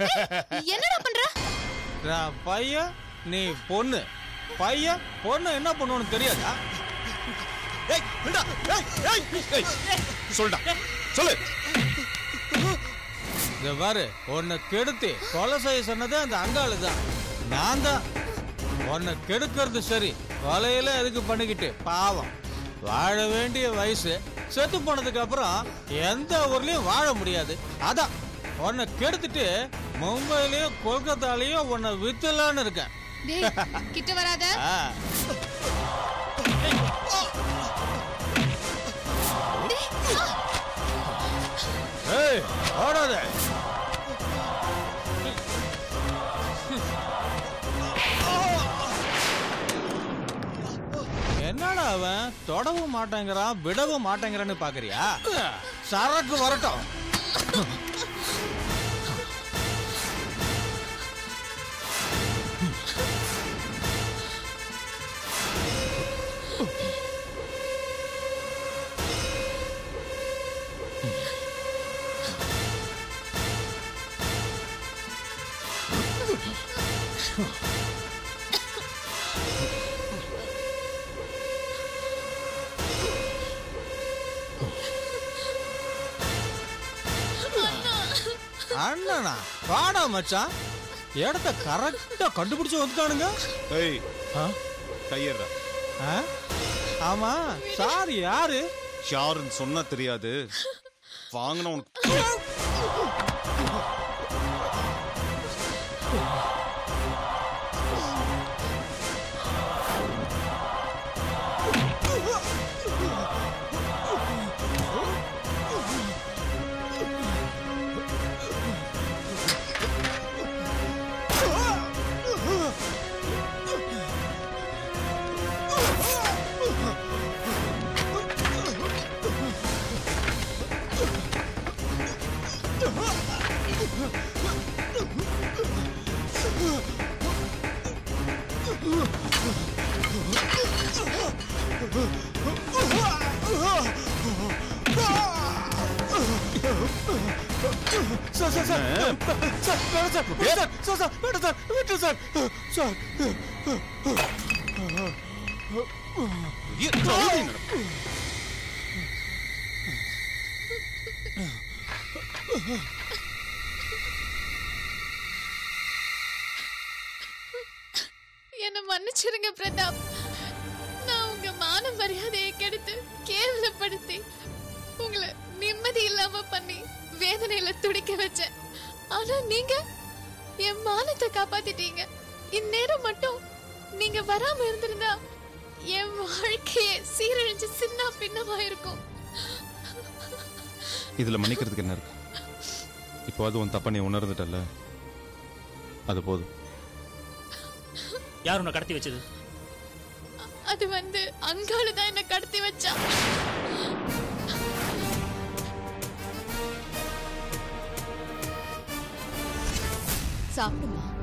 என்னடா பண்ற நான் பையன் நீ பொண்ணு பையன் பொண்ணு என்ன பண்ணுவோன்னு தெரியாதா ஏய் விடா ஏய் ஏய் ஏய் சொல்டா சொல்லு இத பாரு உன்னை கெடுத்து கொலை செய்ய சொன்னது அந்த அங்காளு தான் நான் தான் உன்னை கெடுக்கிறது சரி கொலையில எதுக்கு பண்ணிக்கிட்டு பாவம் வாழ வேண்டிய வயசு செத்து போனதுக்கு அப்புறம் எந்த ஊர்லயும் வாழ முடியாது அதான் உன்னை கெடுத்துட்டு மும்பையிலயும் கொல்கத்தாலையும் உன்னை வித்துலான்னு இருக்கேன் டேய் கிட்ட வராத ஆ. ஏய் ஓடாத என்னடா அவன் தொடவும் மாட்டேங்கிறான் விடவும் மாட்டேங்கிறான்னு பாக்குறியா சரக்கு வரட்டும் அண்ணனா வாடா மச்சான் இடத்த கரெக்டா கண்டுபிடிச்சு வந்துட்டானுங்க ஏய் ஆ? கையறா ஆ? ஆமா சார் யாரு யாருன்னு சொன்னா தெரியாது வாங்கின உனக்கு சார் சார் சார் சார் வேணாம் சார் சார் சார் சார் வேணாம் சார் விட்டு சார் சார் ஏய், சொல்றேன் என்னடா. என்ன மன்னிச்சிருங்க பிரதாப் நான் உங்க மான மரியாதையை கெடுத்து கேவலப்படுத்தி உங்களை நிம்மதி இல்லாம பண்ணி வேதனையில துடிக்க வச்சேன் ஆனா நீங்க என் மானத்தை காப்பாத்திட்டீங்க இந்நேரம் மட்டும் நீங்க வராம இருந்திருந்தா என் வாழ்க்கையே சீரழிஞ்சு சின்ன பின்னமா இருக்கும் இதுல மன்னிக்கிறதுக்கு என்ன இருக்கு இப்போ அது உன் தப்ப நீ உணர்ந்துட்டல்ல அது போதும் யார் உன்னை கடத்தி வச்சது அது வந்து அங்காளு தான் என்ன கடத்தி வச்சா சாப்பிடுமா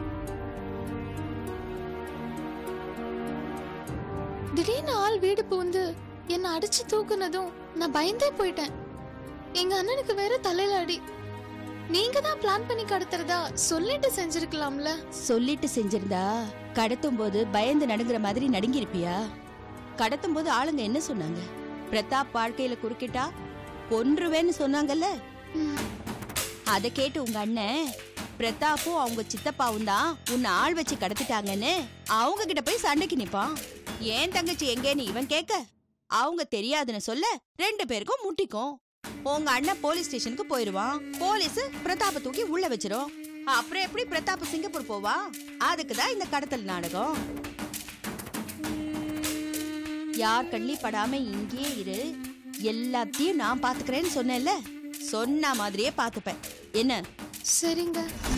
திடீர்னு ஆள் வீடு பூந்து என்ன அடிச்சு தூக்குனதும் நான் பயந்தே போயிட்டேன் எங்க அண்ணனுக்கு வேற தலையில அடி நீங்க தான் பிளான் பண்ணி கடத்துறதா சொல்லிட்டு செஞ்சிருக்கலாம்ல சொல்லிட்டு செஞ்சிருந்தா கடத்தும் போது பயந்து நடுங்குற மாதிரி நடுங்கிருப்பியா கடத்தும் போது ஆளுங்க என்ன சொன்னாங்க பிரதாப் வாழ்க்கையில குறுக்கிட்டா கொன்றுவேன்னு சொன்னாங்கல்ல ம். அத கேட்டு உங்க அண்ணன் பிரதாப்பும் அவங்க சித்தப்பாவும் தான் உன்னை ஆள் வச்சு கடத்திட்டாங்கன்னு அவங்க கிட்ட போய் சண்டைக்கு நிப்பான் ஏன் தங்கச்சி எங்கேன்னு இவன் கேட்க அவங்க தெரியாதுன்னு சொல்ல ரெண்டு பேருக்கும் முட்டிக்கும் உங்க அண்ணன் போலீஸ் ஸ்டேஷனுக்கு போயிருவான் போலீஸ் பிரதாப்ப தூக்கி உள்ள வச்சிரும் அப்புறம் எப்படி பிரதாப் சிங்கப்பூர் போவா அதுக்கு தான் இந்த கடத்தல் நாடகம் யார் கண்ணி படாம இங்கேயே இரு எல்லாத்தையும் நான் பாத்துக்கிறேன்னு சொன்னேன்ல சொன்ன மாதிரியே பாத்துப்பேன் என்ன சரிங்க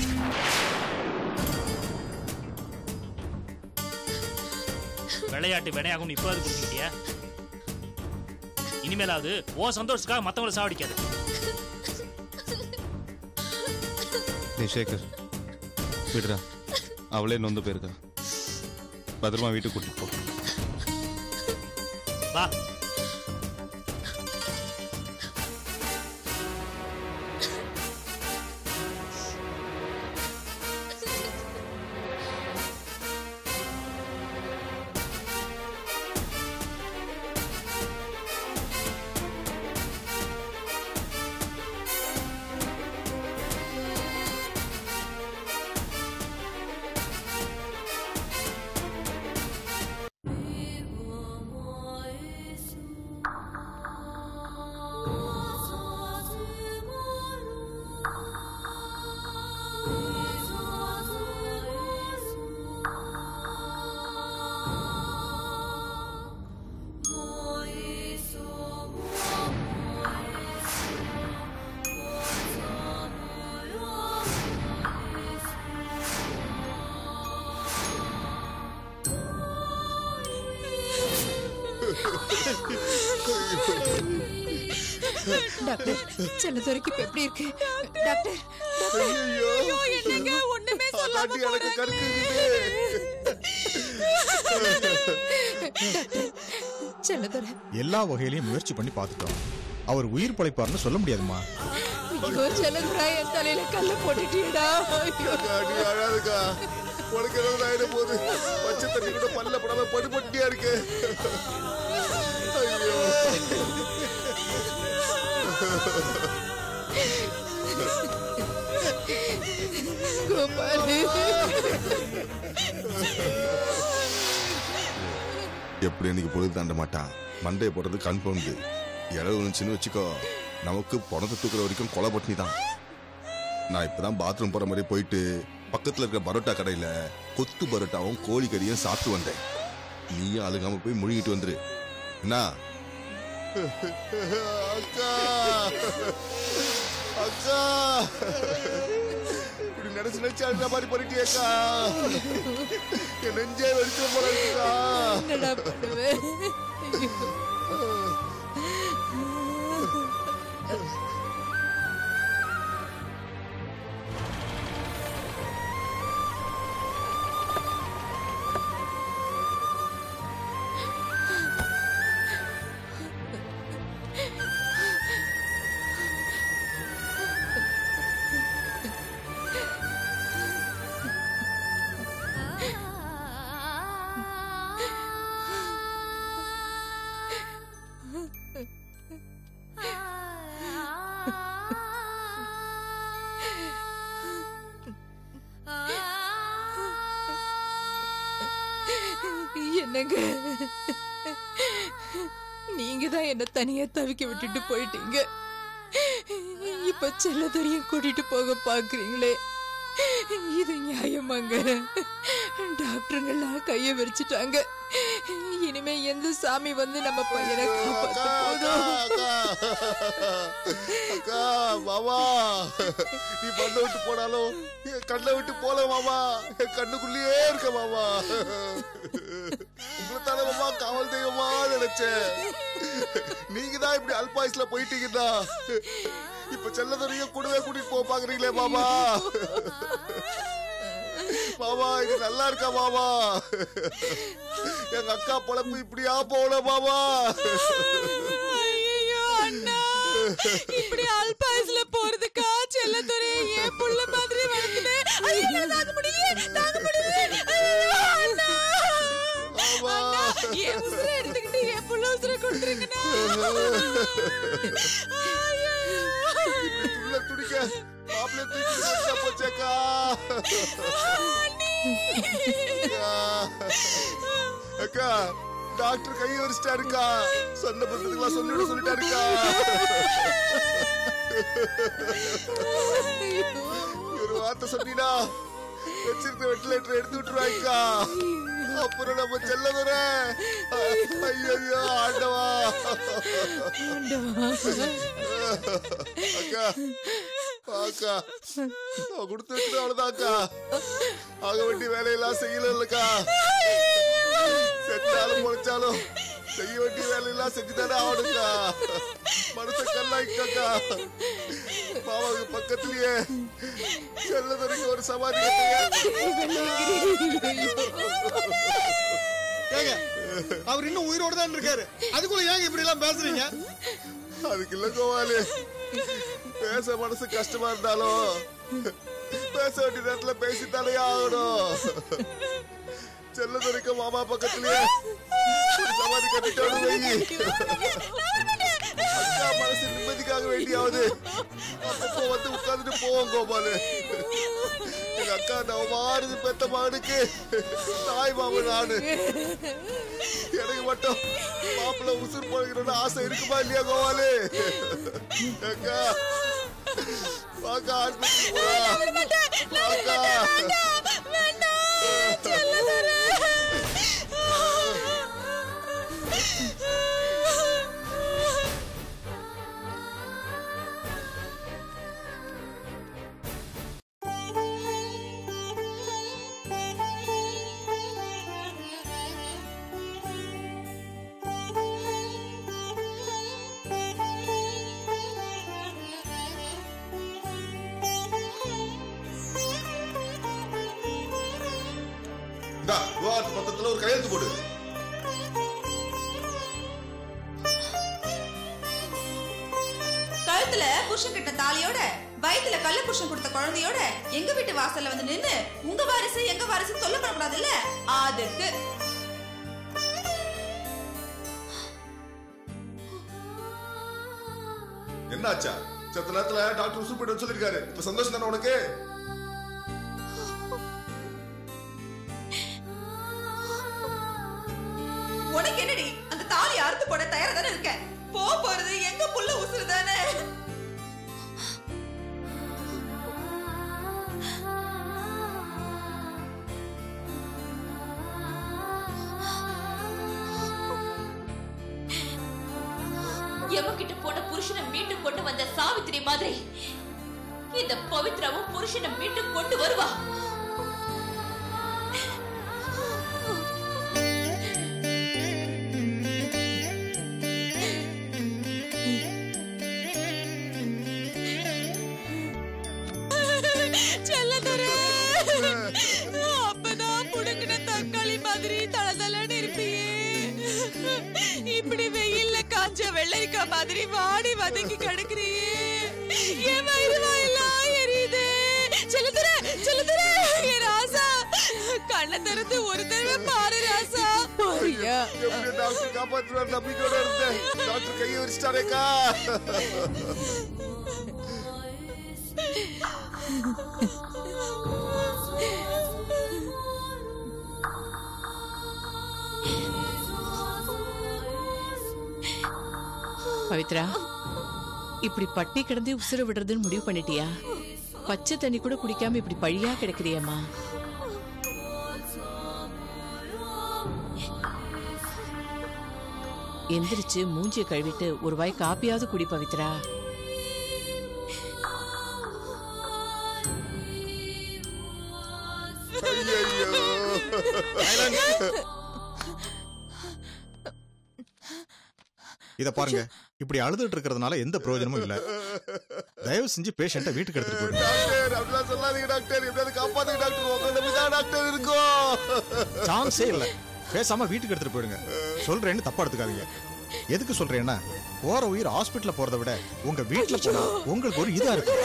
விளையாட்டு வினையாகும் இப்போ அது புரிஞ்சுக்கிட்டியா இனிமேலாவது ஓ சந்தோஷத்துக்காக மத்தவங்கள சாவடிக்காது டேய் சேகர் விடுறா அவளே நொந்து போயிருக்கா பத்திரமா வீட்டுக்கு கூட்டிட்டு போ வா டாக்டர் செல்லதுரைக்கு இப்ப எப்படி இருக்கு டாக்டர் ஐயோ என்னங்க ஒண்ணுமே சொல்லாம அதாண்டி எனக்கு கற்குது செல்லதுரை எல்லா வகையிலையும் முயற்சி பண்ணி பார்த்துட்டோம் அவர் உயிர் பிழைப்பார்னு சொல்ல முடியாதுமா ஐயோ செல்லதுரா என் தலையில கல்ல போட்டுட்டியடா ஐயோ அக்கா, நீ அழாதுக்கா உனக்கு ஏதாவது ஆயிட போகுது பச்சை தண்ணி கூட பல்ல படாம படுபட்டியா இருக்கு ஐயோ கோபாலு எப்படி இன்னைக்கு பொழுது தாண்ட மாட்டான் மண்டையை போடுறது கன்ஃபார்ம்டு இளவு இருந்துச்சுன்னு வச்சுக்கோ நமக்கு பணத்தை தூக்குற வரைக்கும் கொலை பட்டினி தான் நான் இப்பதான் பாத்ரூம் போற மாதிரி போயிட்டு பக்கத்துல இருக்கிற பரோட்டா கடையில கொத்து பரோட்டாவும் கோழி கறியும் சாப்பிட்டு வந்தேன் நீயும் அழுகாம போய் முழுகிட்டு வந்துரு என்ன அக்கா அக்கா இப்படி நினைச்சு நினைச்சு அழுத மாதிரி பண்ணிட்டியேக்கா என் நெஞ்சே வெடிச்சு போல இருக்குக்கா என்னடா பண்ணுவேன் என்னங்க நீங்க தான் என்ன தனியா தவிக்க விட்டுட்டு போயிட்டீங்க இப்ப செல்லதுரையும் கூட்டிட்டு போக பாக்குறீங்களே இது நியாயமாங்க டாக்டருங்கெல்லாம் கைய விரிச்சிட்டாங்க இனிமே எந்த சாமி வந்து நம்ம பையனை காப்பாத்த அக்கா, போதும் அக்கா, அக்கா மாமா நீ பண்ண விட்டு போனாலும் என் கண்ணை விட்டு போல மாமா என் கண்ணுக்குள்ளேயே இருக்க மாமா உங்களை தானே மாமா காவல் தெய்வமா நினைச்சேன் நீங்க தான் இப்படி அல்பாயுஸ்ல போயிட்டீங்கன்னா இப்ப செல்லதுரையும் கூடவே கூட்டிட்டு போக பாக்குறீங்களே மாமா மாமா இது நல்லா இருக்கா மாமா எங்க அக்கா பொழப்பு இப்படியா போகல மாமா ஐயோ அண்ணா இப்படி அல்பாயுஸ்ல போறதுக்கா செல்லத்துறை ஏன் புள்ள மாதிரி வளர்த்துட்டு ஐயோ நான் தாங்க முடியல தாங்க முடியல ஐயோ அண்ணா மாமா என் உசுரை எடுத்துக்கிட்டு என் புள்ள உசுரை கொடுத்துருங்கண்ணா ஐயோ இப்படி துள்ள துடிக்க மாப்பிள்ளை தூக்கி வச்சா போச்சேக்கா அக்கா. அக்கா டாக்டர் கை வரிச்சிட்டாருக்கா சொந்த பந்தத்துக்குலாம் சொல்லிவிட சொல்லிட்டாருக்கா ஒரு வார்த்தை சொன்னீனா வச்சிருக்க வெட்டிலேட்டர் எடுத்து விட்டுருவாய்க்கா அப்புறம் நம்ம செல்லதுற ஐயோ ஆண்டவா அக்கா அக்கா நான் கொடுத்து வச்சது அவ்வளவுதான்க்கா ஆக வேண்டிய வேலையெல்லாம் செய்யல இல்லக்கா செத்தாலும் முளைச்சாலும் செய்ய வேண்டிய வேலையெல்லாம் செஞ்சுதானே ஆகணுக்கா மனச கல்லாய்க்காக்கா மாமாவுக்கு பக்கத்துலயே செல்லதுரைக்கு ஒரு சமாதி கட்டுங்க ஏங்க அவர் இன்னும் உயிரோட தான் இருக்காரு அதுக்குள்ள ஏங்க இப்படி எல்லாம் பேசுறீங்க அதுக்கு இல்ல கோவாலு பேச மனசு கஷ்டமா இருந்தாலும் பேச வேண்டிய நேரத்துல பேசித்தாலே ஆகணும் செல்லதுரைக்கு மாமா பக்கத்துலயே ஒரு சமாதி கட்டிட்டோடு வை அக்கா மனசு நிம்மதிக்காக வேண்டியாவது அப்பப்போ வந்து உட்கார்ந்துட்டு போவோம் கோபாலு எங்க அக்கா நவமாறுது பெத்த மகனுக்கு தாய் மாமன் நானு எனக்கு மட்டும் மாப்பிள்ள உசுர் போடுகிறோன்னு ஆசை இருக்குமா இல்லையா கோவாலு அக்கா வாக்கா ஆஸ்பத்திரி போலாம் வாக்கா Thank you. விவாகரத்து பத்திரத்துல ஒரு கையெழுத்து போடு கழுத்துல புருஷன் கிட்ட தாலியோட வயித்துல கள்ள புருஷன் கொடுத்த குழந்தையோட எங்க வீட்டு வாசல்ல வந்து நின்னு உங்க வாரிசு எங்க வாரிசு சொல்ல பண்ணக்கூடாதுல்ல அதுக்கு என்னாச்சா செத்த நேரத்துல டாக்டர் உசு போயிட்டு சொல்லிருக்காரு இப்ப சந்தோஷம் தானே உனக்கு உனக்கு என்னடி அந்த தாலி அறுத்து போட தயாரா தானே இருக்க போ போறது எங்க புள்ள உசுறு தானே எவகிட்ட போன புருஷனை மீட்டு கொண்டு வந்த சாவித்திரி மாதிரி இந்த பவித்ராவும் புருஷனை மீட்டு கொண்டு வருவா செல்லதுரை அப்பதான் புடுங்கின தக்காளி மாதிரி தளதளன்னு இருப்பியே இப்படி வெயில்ல காஞ்ச வெள்ளரிக்காய் மாதிரி வாடி வதங்கி கிடக்குறியே என் வயிறு வாயெல்லாம் எரியுது செல்லதுரை செல்லதுரை என் ராசா கண்ணை திறந்து ஒரு தடவை பாரு ராசா பாரியா எப்படி டாக்டர் காப்பாற்றுவார் நம்பிக்கையோட இருந்தேன் டாக்டர் கையை வச்சுட்டாரேக்கா பவித்ரா இப்படி பட்டி கிடந்து உசுர விடுறதுன்னு முடிவு பண்ணிட்டியா பச்சை தண்ணி கூட குடிக்காம இப்படி பழியா கிடக்குறியம்மா எந்திரிச்சு மூஞ்சிய கழுவிட்டு ஒரு வாய் காப்பியாவது குடி பவித்ரா இத பாருங்க இப்படி அழுதுட்டு இருக்கிறதுனால எந்த பிரயோஜனமும் இல்ல தயவு செஞ்சு பேஷண்ட்டை வீட்டுக்கு எடுத்துட்டு போயிடுங்க டாக்டர் அப்படிலாம் சொல்லாதீங்க டாக்டர் எப்படியாவது காப்பாத்துங்க டாக்டர் உங்க நம்பிதான் டாக்டர் இருக்கும் சான்ஸே இல்ல பேசாம வீட்டுக்கு எடுத்துட்டு போயிடுங்க சொல்றேன்னு தப்பா எடுத்துக்காதீங்க எதுக்கு சொல்றேன்னா போற உயிர் ஹாஸ்பிட்டல்ல போறதை விட உங்க வீட்டுல போனா உங்களுக்கு ஒரு இதா இருக்கும்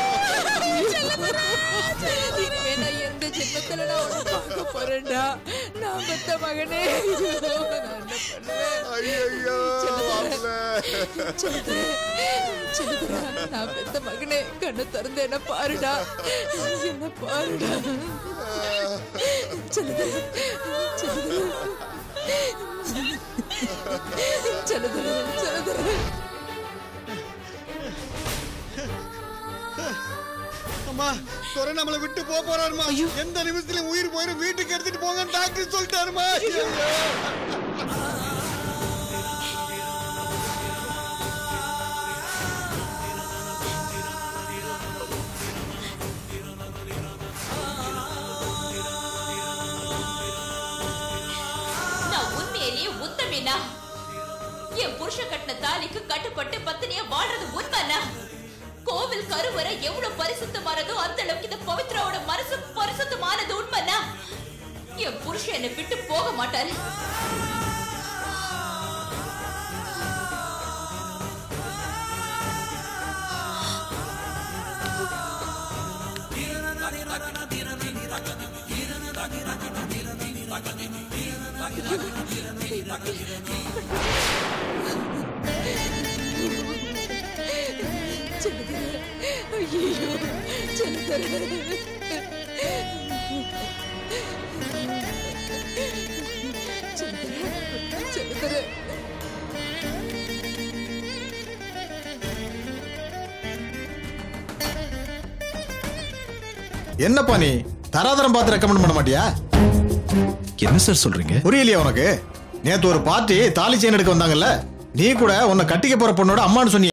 இனிமே நான் எந்த ஜென்மத்துல நான் உன்னை பார்க்க போறேன்டா நான் பெத்த மகனே ஐயோ, நான் என்ன பண்ணுவேன் ஐயோ செல்லுதுரை, செல்லுதுரை, நான் பெத்த மகனே கண்ணை திறந்து என்ன பாருடா என்ன பாருடா செல்லுதுரை, செல்லுதுரை. செல்லுதுரை, செல்லுதுரை. அம்மா துறை நம்மளை விட்டு போக போறாருமா எந்த நிமிஷத்துலயும் உயிர் போயிரும் வீட்டுக்கு எடுத்துட்டு போங்க டாக்டர் சொல்லிட்டாருமா ஐயோ. நான் உண்மையிலேயே உத்தமினா என் புருஷன் கட்டின தாலிக்கு கட்டுப்பட்டு பத்தினியா வாழ்றது உண்மைனா கோவில் கருவறை எவ்வளவு பரிசுத்தமானதோ அந்த அளவுக்கு இந்த பவித்ராவோட மனசு பரிசுத்தமானது உண்மைனா என் புருஷன் என்னை விட்டு போக மாட்டாரு செல்லுதுரை, ஐயையோ, செல்லுதுரை. செல்லுதுரை, செல்லுதுரை. என்னப்பா நீ தராதரம் பார்த்து ரெக்கமெண்ட் பண்ண மாட்டியா என்ன சார் சொல்றீங்க புரியலையா உனக்கு நேத்து ஒரு பார்ட்டி தாலி செயின் எடுக்க வந்தாங்கல்ல நீ கூட உன்னை கட்டிக்க போற பொண்ணோட அம்மான்னு சொன்னீங்க